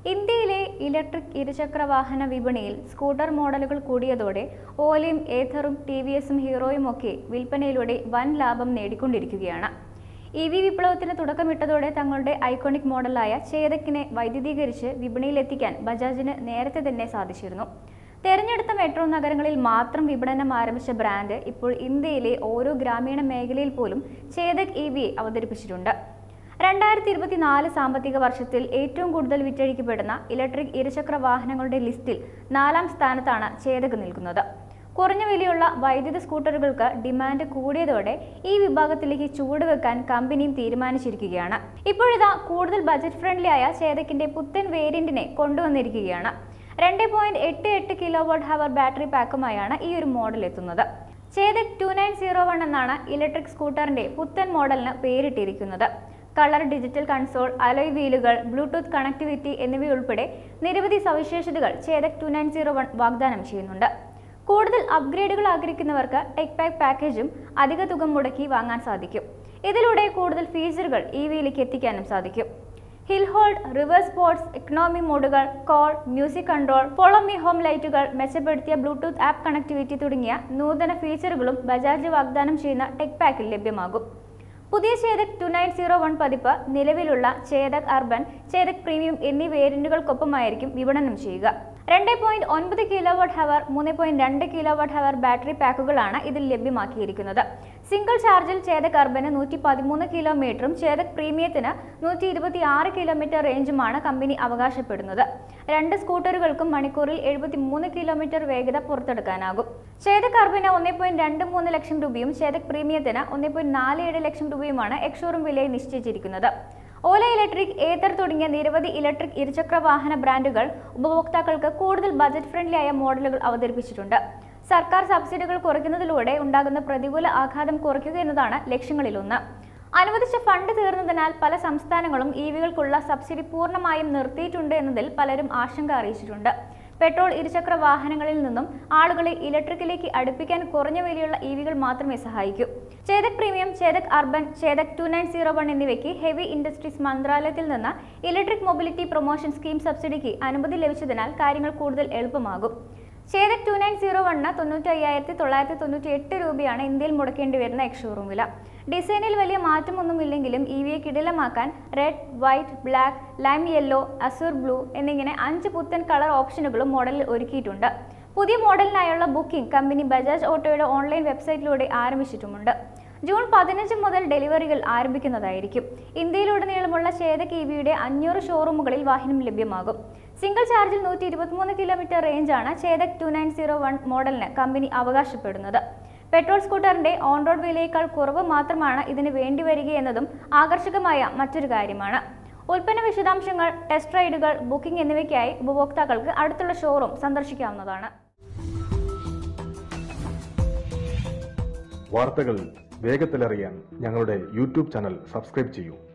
ഇന്ത്യയിലെ ഇലക്ട്രിക് ഇരുചക്ര വാഹന വിപണിയിൽ സ്കൂട്ടർ മോഡലുകൾ കൂടിയതോടെ ഓലയും ഏഥറും ടി വി എസും ഹീറോയും ഒക്കെ വിൽപ്പനയിലൂടെ വൻ ലാഭം നേടിക്കൊണ്ടിരിക്കുകയാണ് ഇ വി വിപ്ലവത്തിന് തുടക്കമിട്ടതോടെ തങ്ങളുടെ ഐക്കോണിക് മോഡലായ ചേതക്കിനെ വൈദ്യുതീകരിച്ച് വിപണിയിലെത്തിക്കാൻ ബജാജിന് നേരത്തെ തന്നെ സാധിച്ചിരുന്നു തെരഞ്ഞെടുത്ത മെട്രോ നഗരങ്ങളിൽ മാത്രം വിപണനം ആരംഭിച്ച ബ്രാൻഡ് ഇപ്പോൾ ഇന്ത്യയിലെ ഓരോ ഗ്രാമീണ മേഖലയിൽ പോലും ചേതക് ഇ വിയെ അവതരിപ്പിച്ചിട്ടുണ്ട് രണ്ടായിരത്തി ഇരുപത്തിനാല് സാമ്പത്തിക വർഷത്തിൽ ഏറ്റവും കൂടുതൽ വിറ്റഴിക്കപ്പെടുന്ന ഇലക്ട്രിക് ഇരുചക്ര വാഹനങ്ങളുടെ ലിസ്റ്റിൽ നാലാം സ്ഥാനത്താണ് ചേതക് നിൽക്കുന്നത് കുറഞ്ഞ വിലയുള്ള വൈദ്യുത സ്കൂട്ടറുകൾക്ക് ഡിമാൻഡ് കൂടിയതോടെ ഈ വിഭാഗത്തിലേക്ക് ചൂടുവെക്കാൻ കമ്പനിയും തീരുമാനിച്ചിരിക്കുകയാണ് ഇപ്പോഴിതാ കൂടുതൽ ബജറ്റ് ഫ്രണ്ട്ലി ആയ ചേതക്കിന്റെ പുത്തൻ വേരിയന്റിനെ കൊണ്ടുവന്നിരിക്കുകയാണ് രണ്ട് പോയിന്റ് എട്ട് എട്ട് കിലോ വാട്ട് ഹവർ ബാറ്ററി പാക്കുമായാണ് ഈ ഒരു മോഡൽ എത്തുന്നത് Chetak two nine zero one എന്നാണ് ഇലക്ട്രിക് സ്കൂട്ടറിന്റെ പുത്തൻ മോഡലിന് പേരിട്ടിരിക്കുന്നത് കളർ ഡിജിറ്റൽ കൺസോൾ അലോയ് വീലുകൾ ബ്ലൂടൂത്ത് കണക്ടിവിറ്റി എന്നിവയുൾപ്പെടെ നിരവധി സവിശേഷതകൾ Chetak two nine zero one വാഗ്ദാനം ചെയ്യുന്നുണ്ട് കൂടുതൽ അപ്ഗ്രേഡുകൾ ആഗ്രഹിക്കുന്നവർക്ക് ടെക് പാക്ക് പാക്കേജും അധിക തുക മുടക്കി വാങ്ങാൻ സാധിക്കും ഇതിലൂടെ കൂടുതൽ ഫീച്ചറുകൾ ഇ വിയിലേക്ക് എത്തിക്കാനും സാധിക്കും hill hold reverse sports economy മോഡുകൾ call music control follow me home ലൈറ്റുകൾ മെച്ചപ്പെടുത്തിയ ബ്ലൂടൂത്ത് ആപ്പ് കണക്ടിവിറ്റി തുടങ്ങിയ നൂതന ഫീച്ചറുകളും ബജാജ് വാഗ്ദാനം ചെയ്യുന്ന ടെക് പാക്കിൽ ലഭ്യമാകും പുതിയ Chetak two nine zero one പതിപ്പ് നിലവിലുള്ള ചേതക് അർബൻ ചേതക് പ്രീമിയം എന്നീ വേരിയന്റുകൾക്കൊപ്പമായിരിക്കും വിപണനം ചെയ്യുക രണ്ട് പോയിന്റ് ഒൻപത് കിലോ വാട്ട് ഹവർ മൂന്ന് പോയിന്റ് രണ്ട് കിലോ വാട്ട് ഹവർ ബാറ്ററി പാക്കുകളാണ് ഇതിൽ ലഭ്യമാക്കിയിരിക്കുന്നത് സിംഗിൾ ചാർജിൽ ചേതക് അർബന് നൂറ്റി പതിമൂന്ന് കിലോമീറ്ററും ചേതക് പ്രീമിയത്തിന് നൂറ്റി ഇരുപത്തി ആറ് കിലോമീറ്റർ റേഞ്ചുമാണ് കമ്പനി അവകാശപ്പെടുന്നത് രണ്ട് സ്കൂട്ടറുകൾക്കും മണിക്കൂറിൽ എഴുപത്തി മൂന്ന് കിലോമീറ്റർ വേഗത പുറത്തെടുക്കാനാകും ചേതക് അർബന് ഒന്നേ പോയിന്റ് രണ്ട് മൂന്ന് ലക്ഷം രൂപയും ചേതക് പ്രീമിയത്തിന് ഒന്നേ പോയിന്റ് നാല് ഏഴ് ലക്ഷം രൂപയുമാണ് എക്സ്ഷോറൂം വിലയിൽ നിശ്ചയിച്ചിരിക്കുന്നത് ഓല ഇലക്ട്രിക് ഏതർ തുടങ്ങിയ നിരവധി ഇലക്ട്രിക് ഇരുചക്ര വാഹന ബ്രാൻഡുകൾ ഉപഭോക്താക്കൾക്ക് കൂടുതൽ ബജറ്റ് ഫ്രണ്ട്ലി ആയ മോഡലുകൾ അവതരിപ്പിച്ചിട്ടുണ്ട് സർക്കാർ സബ്സിഡികൾ കുറയ്ക്കുന്നതിലൂടെ ഉണ്ടാകുന്ന പ്രതികൂല ആഘാതം കുറയ്ക്കുക എന്നതാണ് ലക്ഷ്യങ്ങളിലൊന്ന് അനുവദിച്ച ഫണ്ട് തീർന്നതിനാൽ പല സംസ്ഥാനങ്ങളും ഇ വികൾക്കുള്ള സബ്സിഡി പൂർണ്ണമായും നിർത്തിയിട്ടുണ്ട് എന്നതിൽ പലരും ആശങ്ക അറിയിച്ചിട്ടുണ്ട് പെട്രോൾ ഇരുചക്ര വാഹനങ്ങളിൽ നിന്നും ആളുകളെ ഇലക്ട്രിക്കിലേക്ക് അടുപ്പിക്കാൻ കുറഞ്ഞ വിലയുള്ള ഇ വികൾ മാത്രമേ സഹായിക്കൂ Chetak premium Chetak urban Chetak two nine zero one എന്നിവയ്ക്ക് ഹെവി ഇൻഡസ്ട്രീസ് മന്ത്രാലയത്തിൽ നിന്ന് ഇലക്ട്രിക് മൊബിലിറ്റി പ്രൊമോഷൻ സ്കീം സബ്സിഡിക്ക് അനുമതി ലഭിച്ചതിനാൽ കാര്യങ്ങൾ കൂടുതൽ എളുപ്പമാകും Chetak two nine zero one തൊണ്ണൂറ്റി അയ്യായിരത്തി തൊള്ളായിരത്തി തൊണ്ണൂറ്റി എട്ട് രൂപയാണ് ഇന്ത്യയിൽ മുടക്കേണ്ടി വരുന്ന എക്സ്ഷോറൂം വില ഡിസൈനിൽ വലിയ മാറ്റമൊന്നുമില്ലെങ്കിലും ഇ വിയെ കിടിലമാക്കാൻ red white black lime yellow azure blue എന്നിങ്ങനെ അഞ്ച് പുത്തൻ കളർ ഓപ്ഷനുകളും മോഡലിൽ ഒരുക്കിയിട്ടുണ്ട് പുതിയ മോഡലിനായുള്ള ബുക്കിംഗ് കമ്പനി ബജാജ് ഓട്ടോയുടെ ഓൺലൈൻ വെബ്സൈറ്റിലൂടെ ആരംഭിച്ചിട്ടുമുണ്ട് ജൂൺ പതിനഞ്ച് മുതൽ ഡെലിവറികൾ ആരംഭിക്കുന്നതായിരിക്കും ഇന്ത്യയിലുടനീളമുള്ള ചേതക് ഇ വിയുടെ അഞ്ഞൂറ് ഷോറൂമുകളിൽ വാഹനം ലഭ്യമാകും സിംഗിൾ ചാർജിൽ നൂറ്റി ഇരുപത്തിമൂന്ന് കിലോമീറ്റർ റേഞ്ചാണ് Chetak two nine zero one മോഡലിന് കമ്പനി അവകാശപ്പെടുന്നത് പെട്രോൾ സ്കൂട്ടറിന്റെ ഓൺ റോഡ് വിലയേക്കാൾ കുറവ് മാത്രമാണ് ഇതിന് വേണ്ടി വരികയെന്നതും ആകർഷകമായ മറ്റൊരു കാര്യമാണ് ഉൽപ്പന്ന വിശദാംശങ്ങൾ ടെസ്റ്റ് റൈഡുകൾ ബുക്കിംഗ് എന്നിവയ്ക്കായി ഉപഭോക്താക്കൾക്ക് അടുത്തുള്ള ഷോറൂം സന്ദർശിക്കാവുന്നതാണ് വാർത്തകൾ വേഗത്തിലറിയാൻ ഞങ്ങളുടെ യൂട്യൂബ് ചാനൽ സബ്സ്ക്രൈബ് ചെയ്യൂ